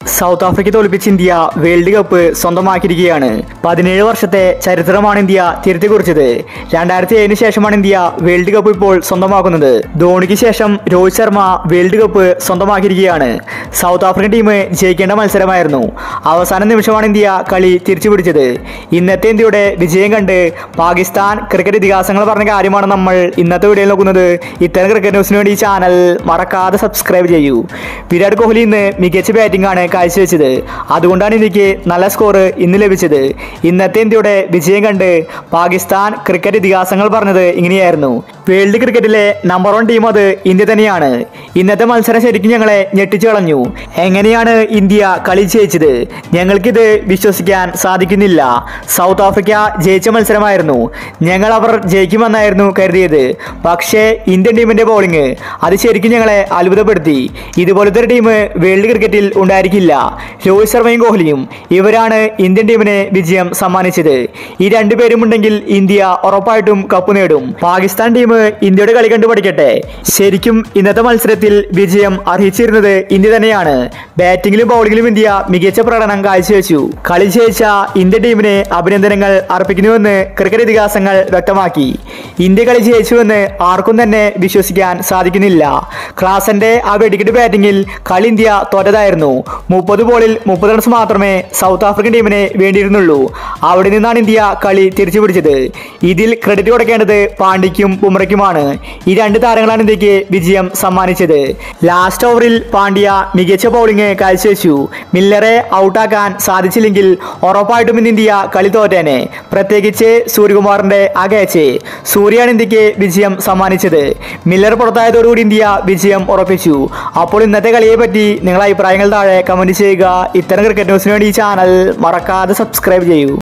south Africa തോൽപ്പിച്ച് India world cup സ്വന്തമാക്കിയിരിക്കുകയാണ് പതിനേഴ് വർഷത്തെ ചരിത്രമാണ് ഇന്ത്യ തിരുത്തി കുറിച്ചത് രണ്ടായിരത്തി ഏഴിന് ശേഷമാണ് ഇന്ത്യ വേൾഡ് കപ്പ് ഇപ്പോൾ സ്വന്തമാക്കുന്നത് ധോണിക്ക് ശേഷം രോഹിത് ശർമ്മ വേൾഡ് കപ്പ് സ്വന്തമാക്കിയിരിക്കുകയാണ് സൗത്ത് ആഫ്രിക്കൻ ടീം ജയിക്കേണ്ട മത്സരമായിരുന്നു അവസാന നിമിഷമാണ് ഇന്ത്യ കളി തിരിച്ചു പിടിച്ചത് ഇന്നത്തെ ഇന്ത്യയുടെ വിജയം കണ്ട് പാകിസ്ഥാൻ ക്രിക്കറ്റ് ഇതിഹാസങ്ങൾ പറഞ്ഞ കാര്യമാണ് നമ്മൾ ഇന്നത്തെ വീഡിയോയിൽ നോക്കുന്നത് ഇത്തരം ക്രിക്കറ്റ് ന്യൂസിന് വേണ്ടി ഈ ചാനൽ മറക്കാതെ സബ്സ്ക്രൈബ് ചെയ്യൂ വിരാട് കോഹ്ലി ഇന്ന് മികച്ച ബാറ്റിംഗ് ആണ് കാഴ്ചവെച്ചത് അതുകൊണ്ടാണ് ഇന്ത്യക്ക് നല്ല സ്കോർ ഇന്ന് ലഭിച്ചത് ഇന്നത്തെ ഇന്ത്യയുടെ വിജയം കണ്ട് പാകിസ്ഥാൻ ക്രിക്കറ്റ് ഇതിഹാസങ്ങൾ പറഞ്ഞത് ഇങ്ങനെയായിരുന്നു വേൾഡ് ക്രിക്കറ്റിലെ നമ്പർ വൺ ടീം അത് ഇന്ത്യ തന്നെയാണ് ഇന്നത്തെ മത്സരം ശരിക്കും ഞങ്ങളെ ഞെട്ടിച്ചു കളഞ്ഞു എങ്ങനെയാണ് ഇന്ത്യ കളി ജയിച്ചത് ഞങ്ങൾക്കിത് വിശ്വസിക്കാൻ സാധിക്കുന്നില്ല സൗത്ത് ആഫ്രിക്ക ജയിച്ച മത്സരമായിരുന്നു ഞങ്ങൾ അവർ ജയിക്കുമെന്നായിരുന്നു കരുതിയത് പക്ഷേ ഇന്ത്യൻ ടീമിന്റെ ബോളിംഗ് അത് ശരിക്കും ഞങ്ങളെ അത്ഭുതപ്പെടുത്തി ഇതുപോലത്തെ ഒരു ടീം വേൾഡ് ക്രിക്കറ്റിൽ ഉണ്ടായിരിക്കില്ല രോഹിത് ശർമ്മയും കോഹ്ലിയും ഇവരാണ് ഇന്ത്യൻ ടീമിന് വിജയം സമ്മാനിച്ചത് ഈ രണ്ടുപേരും ഉണ്ടെങ്കിൽ ഇന്ത്യ ഉറപ്പായിട്ടും കപ്പ് നേടും പാകിസ്ഥാൻ ടീം ഇന്ത്യയുടെ കളി കണ്ടു പഠിക്കട്ടെ ശരിക്കും ഇന്നത്തെ മത്സരത്തിൽ വിജയം അർഹിച്ചിരുന്നത് ഇന്ത്യ തന്നെയാണ് ബാറ്റിംഗിലും ബൗളിംഗിലും ഇന്ത്യ മികച്ച പ്രകടനം കാഴ്ചവെച്ചു കളി ജയിച്ച ഇന്ത്യൻ ടീമിന് അഭിനന്ദനങ്ങൾ അർപ്പിക്കുന്നുവെന്ന് ക്രിക്കറ്റ് ഇതിഹാസങ്ങൾ വ്യക്തമാക്കി ഇന്ത്യ കളി ജയിച്ചുവെന്ന് ആർക്കും തന്നെ വിശ്വസിക്കാൻ സാധിക്കുന്നില്ല ക്ലാസന്റെ ആ വെടിക്കെട്ട് ബാറ്റിംഗിൽ കളി ഇന്ത്യ തോറ്റതായിരുന്നു മുപ്പത് ബോളിൽ മുപ്പത് റൺസ് മാത്രമേ സൗത്ത് ആഫ്രിക്കൻ ടീമിന് വേണ്ടിയിരുന്നുള്ളൂ അവിടെ നിന്നാണ് ഇന്ത്യ കളി തിരിച്ചു പിടിച്ചത് ഇതിൽ ക്രെഡിറ്റ് കൊടുക്കേണ്ടത് പാണ്ഡ്യയ്ക്കും ബുംറയ്ക്കുമാണ് ഈ രണ്ട് താരങ്ങളാണ് ഇന്ത്യക്ക് വിജയം സമ്മാനിച്ചത് ലാസ്റ്റ് ഓവറിൽ പാണ്ഡ്യ മികച്ച ബൗളിംഗ് കാഴ്ചവെച്ചു മില്ലറെ ഔട്ടാക്കാൻ സാധിച്ചില്ലെങ്കിൽ ഉറപ്പായിട്ടും ഇന്ന് ഇന്ത്യ കളി തോറ്റേനെ പ്രത്യേകിച്ച് സൂര്യകുമാറിന്റെ ആ ക്യാച്ച് സൂര്യയാണ് ഇന്ത്യക്ക് വിജയം സമ്മാനിച്ചത് മില്ലർ പുറത്തായതോടുകൂടി ഇന്ത്യ വിജയം ഉറപ്പിച്ചു അപ്പോൾ ഇന്നത്തെ കളിയെ പറ്റി നിങ്ങളുടെ അഭിപ്രായങ്ങൾ താഴെ കമന്റ് ചെയ്യുക ഇത്തരം ക്രിക്കറ്റ് ന്യൂസിന് വേണ്ടി ഈ ചാനൽ മറക്കാതെ സബ്സ്ക്രൈബ് ചെയ്യൂ